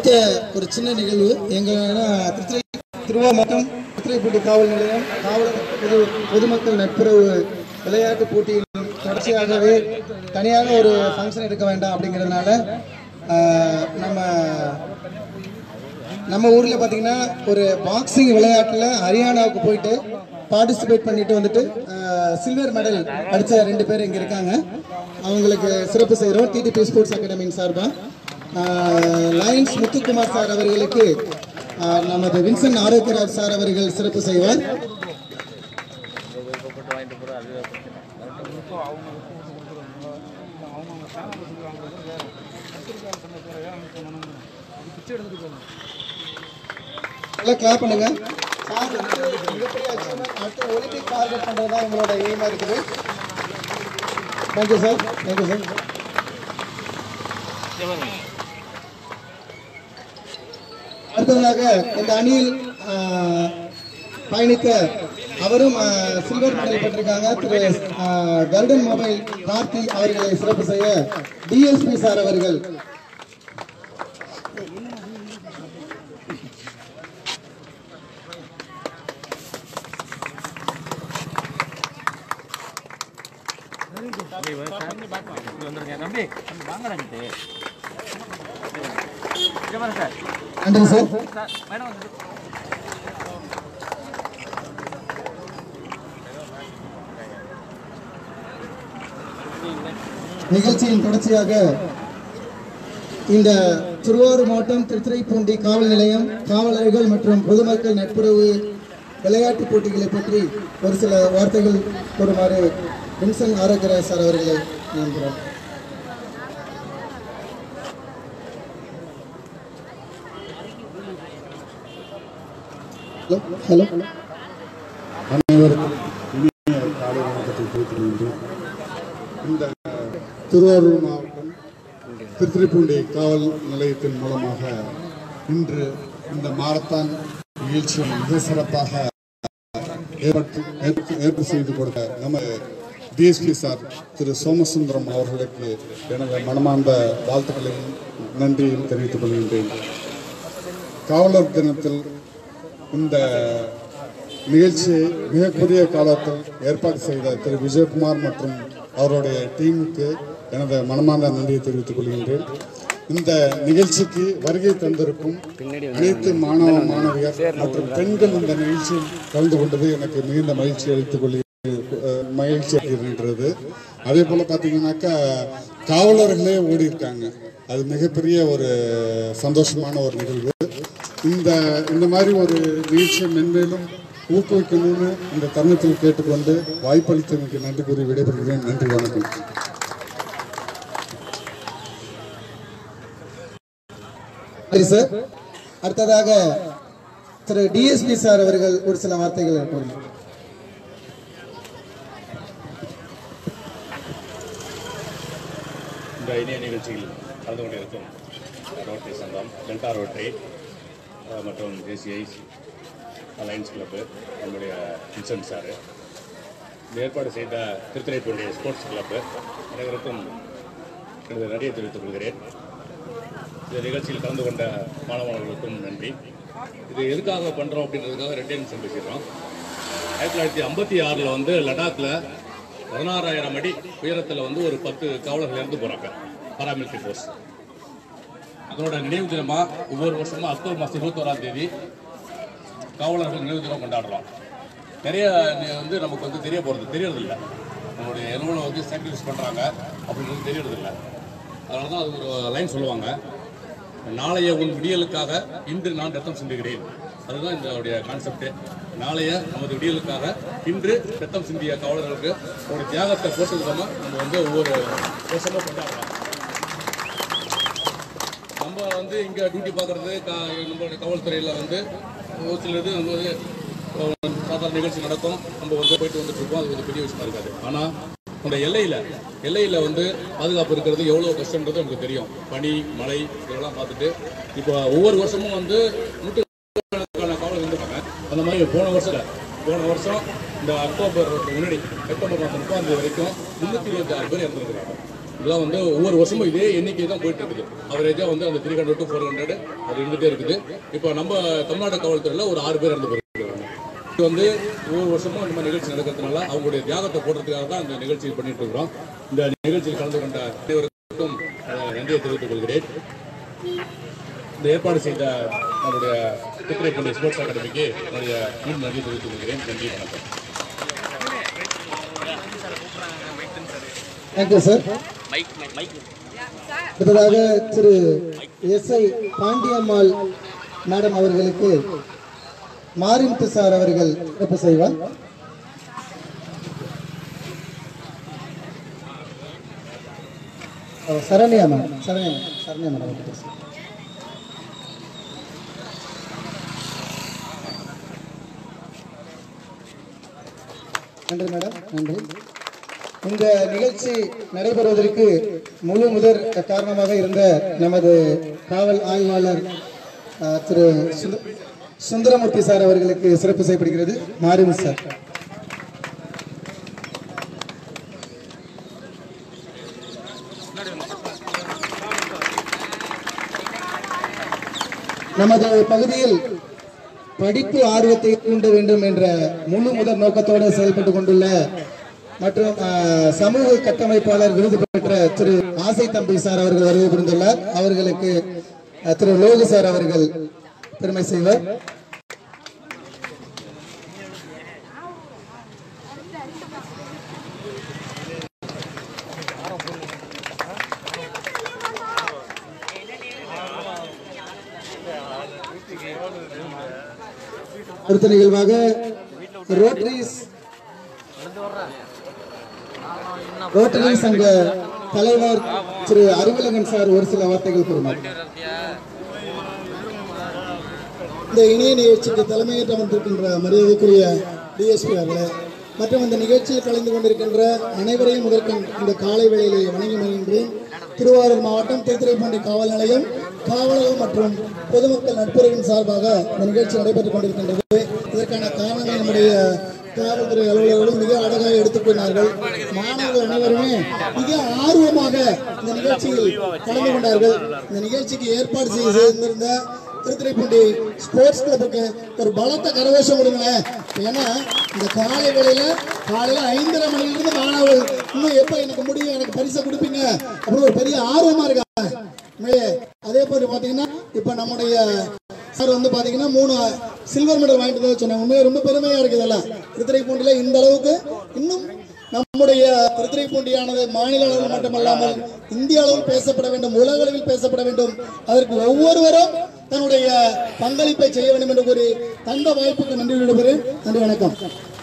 அடுத்த ஒரு சின்ன நிகழ்வு எங்க திருச்சிரை திருவா மற்றும் திருச்சிரைப்பட்டி காவல் நிலையம் காவலர் பொது பொதுமக்கள் நட்புறவு விளையாட்டு போட்டியில் தொடர்ச்சியாகவே தனியாக ஒரு ஃபங்க்ஷன் எடுக்க வேண்டாம் அப்படிங்கிறதுனால ஆஹ், நம்ம நம்ம ஊர்ல பாத்தீங்கன்னா ஒரு பாக்ஸிங் விளையாட்டுல ஹரியானாவுக்கு போயிட்டு பார்ட்டிசிபேட் பண்ணிட்டு வந்துட்டு சில்வர் மெடல் அடிச்ச ரெண்டு பேர் இங்க இருக்காங்க அவங்களுக்கு சிறப்பு செய்கிறோம் டிடிபி ஸ்போர்ட்ஸ் அகாடமியின் சார்பா ஆஹ், லயன்ஸ் முத்துக்குமார் சார் அவர்களுக்கு ஆஹ், நமது வின்சன் ஆரோக்கியராஜ் சார் அவர்கள் சிறப்பு செய்வார் நல்லா கிளாப் பண்ணுங்க சார் வந்து மிகப்பெரிய achievement. அடுத்து ஒலிம்பிக் டார்கெட் பண்றது தான் எங்களோட எய்மா இருக்குது தேங்க்யூ சார் தேங்க்யூ சார் அடுத்ததாக இந்த அணியில் ஆஹ், பயணித்த அவரும் ஆஹ், சில்வர் மெடல் பெற்றிருக்காங்க திரு ஆஹ், கருடன் மொபைல் கார்த்தி அவர்களை சிறப்பு செய்ய டிஎஸ்பி சார் அவர்கள் நன்றி சார் நிகழ்ச்சியின் தொடர்ச்சியாக இந்த திருவாரூர் மாவட்டம் திருத்துறைப்பூண்டி காவல் நிலையம் காவலர்கள் மற்றும் பொதுமக்கள் நட்புறவு விளையாட்டுப் போட்டிகளை பற்றி ஒரு சில வார்த்தைகள் கூறுமாறு வின்சன் ஆரோக்கியராஜ் சார் அவர்களை நம்புகிறோம் ஹலோ ஹலோ அனைவருக்கும் இனிய காலை வணக்கத்தை தெரிவித்துக் கொள்கின்றேன் இந்த திருவாரூர் மாவட்டம் திருத்துறைப்பூண்டி காவல் நிலையத்தின் மூலமாக இன்று இந்த மாரத்தான் நிகழ்ச்சியை மிக சிறப்பாக ஏற்பட்டு ஏற்பு- ஏற்பு செய்து கொடுத்த நம்ம டிஎஸ்பி சார் திரு சோமசுந்தரம் அவர்களுக்கு எனது மனமார்ந்த வாழ்த்துக்களையும் நன்றியும் தெரிவித்துக் கொள்கின்றேன் காவலர் தினத்தில் இந்த நிகழ்ச்சியை மிக குறுகிய காலத்தில் ஏற்பாடு செய்த திரு விஜயகுமார் மற்றும் அவருடைய டீமுக்கு எனது மனமார்ந்த நன்றியை தெரிவித்துக் கொள்கின்றேன் இந்த நிகழ்ச்சிக்கு வருகை தந்திருக்கும் அனைத்து மாணவ மாணவியர் மற்றும் பெண்கள் இந்த நிகழ்ச்சியில் கலந்து கொண்டது எனக்கு மிகுந்த மகிழ்ச்சி அளித்துக் கொள்கிறேன் அஹ் மகிழ்ச்சி இருக்கின்றது அதே போல பார்த்தீங்கன்னாக்கா காவலர்களே ஓடி இருக்காங்க அது மிகப்பெரிய ஒரு சந்தோஷமான ஒரு நிகழ்வு இந்த இந்த மாதிரி ஒரு நிகழ்ச்சியை மென்மேலும் ஊக்குவிக்கணும்னு இந்த தருணத்தில் கேட்டுக்கொண்டு வாய்ப்பளித்தமைக்கு நன்றி கூறி விடைபெறுகிறேன் நன்றி வணக்கம் சரி சார் அடுத்ததாக திரு டிஎஸ்பி சார் அவர்கள் ஒரு சில வார்த்தைகள் கூறுங்கள் இந்த இணைய நிகழ்ச்சியில் கலந்து கொண்டிருக்கும் ரோட்டரி சங்கம் டெல்டா ரோட்டரி அஹ், மற்றும் ஜேசிஐ அலைன்ஸ் கிளப்பு நம்முடைய வின்சென்ட் சார் இந்த ஏற்பாடு செய்த திருத்துறைப்பூண்டி ஸ்போர்ட்ஸ் கிளப்பு அனைவருக்கும் எனது நன்றியை தெரிவித்துக் கொள்கிறேன் இந்த நிகழ்ச்சியில் கலந்து கொண்ட மாணவர்களுக்கும் நன்றி இது எதுக்காக பண்ணுறோம் அப்படின்றதுக்காக ரெண்டே நிமிஷம் பேசிடுறோம் ஆயிரத்தி தொள்ளாயிரத்தி ஐம்பத்தி ஆறில் வந்து லடாக்ல பதினாறாயிரம் அடி உயரத்தில் வந்து ஒரு பத்து காவலர்கள் இறந்து போகிறாங்க பாராமிலிட்டரி ஃபோர்ஸ் அதனோட நினைவு தினமா ஒவ்வொரு வருஷமும் அக்டோபர் மாதம் இருபத்தோராம் தேதி காவலர்கள் நினைவு தினம் கொண்டாடுறோம் நிறைய நி- வந்து நமக்கு வந்து தெரிய போகிறது தெரியறதில்ல நம்மளுடைய எவ்வளோ வந்து சாக்ரிஃபைஸ் பண்ணுறாங்க அப்படின்றது தெரியறதில்ல அதனால தான் அது ஒரு லைன் சொல்லுவாங்க நாளைய உன் விடியலுக்காக இன்று நான் ரத்தம் சிந்துகிறேன் அதுதான் இந்த கான்செப்ட் நாளைய நமது விடியலுக்காக இன்று ரத்தம் சிந்திய காவலர்களுக்கு ஒரு தியாகத்தை போட்டு விதமாக நம்ம வந்து ஒவ்வொரு வருஷமும் கொண்டாடுறோம் நம்ம வந்து இங்கே டியூட்டி பார்க்குறது கா நம்மளுடைய காவல்துறையில் வந்து ஒரு சிலது நம்ம வந்து அஹ், சாதாரண நிகழ்ச்சி நடக்கும் நம்ம வந்து போயிட்டு வந்துட்டு இருப்போம் அது கொஞ்சம் பெரிய விஷயமா இருக்காது ஆனால் இந்த எல்லையில் எல்லையில் வந்து பாதுகாப்பு இருக்கிறது எவ்வளோ கஷ்டன்றது நமக்கு தெரியும் பனி மழை இதெல்லாம் பார்த்துட்டு இப்போ ஒவ்வொரு வருஷமும் வந்து நூற்றுக்கணக்கான காவலர் இருந்திருக்காங்க அந்த மாதிரி போன வருஷம் போன வருஷம் இந்த அக்டோபர் முன்னாடி செப்டம்பர் மாதம் முப்பதாம் தேதி வரைக்கும் முந்நூற்றி இருபத்தி ஆறு பேர் இறந்துருக்காங்க இதெல்லாம் வந்து ஒவ்வொரு வருஷமும் இதே எண்ணிக்கை தான் போயிட்டு இருக்குது அவரேஜா வந்து அந்த three hundred to four hundred அது இருந்துட்டே இருக்குது இப்போ நம்ம தமிழ்நாடு காவல்துறையில் ஒரு ஆறு பேர் இறந்து போயிருக்காங்க இது வந்து ஒவ்வொரு வருஷமும் இந்த மாதிரி நிகழ்ச்சி நடக்கிறதுனால அவங்களுடைய தியாகத்தை போடுறதுக்காக தான் இந்த நிகழ்ச்சி பண்ணிட்டு இருக்கிறோம் இந்த நிகழ்ச்சியில் கலந்து கொண்ட அனைவருக்கும் அஹ், நன்றியை தெரிவித்துக் கொள்கிறேன் இந்த ஏற்பாடு செய்த நம்முடைய திருத்துறைப்பள்ளி ஸ்போர்ட்ஸ் அகாடமிக்கு என்னுடைய மீண்டும் நன்றி தெரிவித்துக் கொள்கிறேன் நன்றி வணக்கம் தேங்க்யூ சார் அடுத்ததாக திரு எஸ் ஐ பாண்டியம்மாள் மேடம் அவர்களுக்கு மாரிமுத்து சார் அவர்கள் சிறப்பு செய்வார் ஓ, Saranya madam Saranya madam Saranya madam அவர்கள் பேசுங்க. நன்றி மேடம் நன்றி இந்த நிகழ்ச்சி நடைபெறுவதற்கு முழு முதற் காரணமாக இருந்த நமது காவல் ஆய்வாளர் அஹ், திரு சுந்த- சுந்தரமூர்த்தி சார் அவர்களுக்கு சிறப்பு செய்யப்படுகிறது மாரிமு சார் நமது பகுதியில் படிப்பு ஆர்வத்தை தூண்ட வேண்டும் என்ற முழு முதல் நோக்கத்தோடு செயல்பட்டு கொண்டுள்ள மற்றும் அஹ், சமூக கட்டமைப்பாளர் விருது பெற்ற திரு ஆசை தம்பி சார் அவர்கள் வருகை புரிந்துள்ளார் அவர்களுக்கு அஹ், திரு லோகு சார் அவர்கள் பெருமை செய்வார் அடுத்த நிகழ்வாக ரோட்டரிஸ் ரோட்டரி சங்க தலைவர் திரு அறிவுலகன் சார் ஒரு சில வார்த்தைகள் கூறுமார் இந்த இணைய நிகழ்ச்சிக்கு தலைமையேற்று அமர்ந்திருக்கின்ற மரியாதைக்குரிய டிஎஸ்பி அவர்களே மற்றும் இந்த நிகழ்ச்சியில் கலந்து கொண்டிருக்கின்ற அனைவரையும் முதற்கண் இந்த காலை வேளையிலே வணங்கி மகிழ்கின்றேன் திருவாரூர் மாவட்டம் திருத்துறைப்பூண்டி காவல் நிலையம் காவலர்கள் மற்றும் பொதுமக்கள் நட்புறவின் சார்பாக இந்த நிகழ்ச்சி நடைபெற்றுக் கொண்டிருக்கின்றது இதற்கான காரணங்கள் நம்முடைய காவல்துறை அலுவலர்களும் மிக அழகாக எடுத்துக் கூறினார்கள் மாணவர்கள் அனைவருமே மிக ஆர்வமாக இந்த நிகழ்ச்சியில் கலந்து கொண்டார்கள் இந்த நிகழ்ச்சிக்கு ஏற்பாடு செய்து செய்திருந்த திருத்துறைப்பூண்டி ஸ்போர்ட்ஸ் கிளப்புக்கு ஒரு பலத்த கரவேஷம் கொடுங்களேன் ஏன்னா இந்த காலை வேளையில காலையில ஐந்தரை மணிலிருந்து மாணவர்கள் இன்னும் எப்ப எனக்கு முடியும் எனக்கு பரிசை கொடுப்பீங்க அப்படின்னு ஒரு பெரிய ஆர்வமா இருக்காங்க உண்மையிலே அதே போல பாத்தீங்கன்னா இப்ப நம்முடைய சார் வந்து பாத்தீங்கன்னா மூணு சில்வர் மெடல் வாங்கிட்டு தான் சொன்னாங்க உண்மையிலே ரொம்ப பெருமையா இருக்குது இதெல்லாம் திருத்துறைப்பூண்டியில இந்த அளவுக்கு இன்னும் நம்முடைய திருத்துறைப்பூண்டியானது மாநில அளவில் மட்டுமல்லாமல் இந்திய அளவில் பேசப்பட வேண்டும் உலக அளவில் பேசப்பட வேண்டும் அதற்கு ஒவ்வொருவரும் தன்னுடைய பங்களிப்பை செய்ய வேண்டும் என்று கூறி தந்த வாய்ப்புக்கு நன்றி விடுபெறுகிறேன் நன்றி வணக்கம்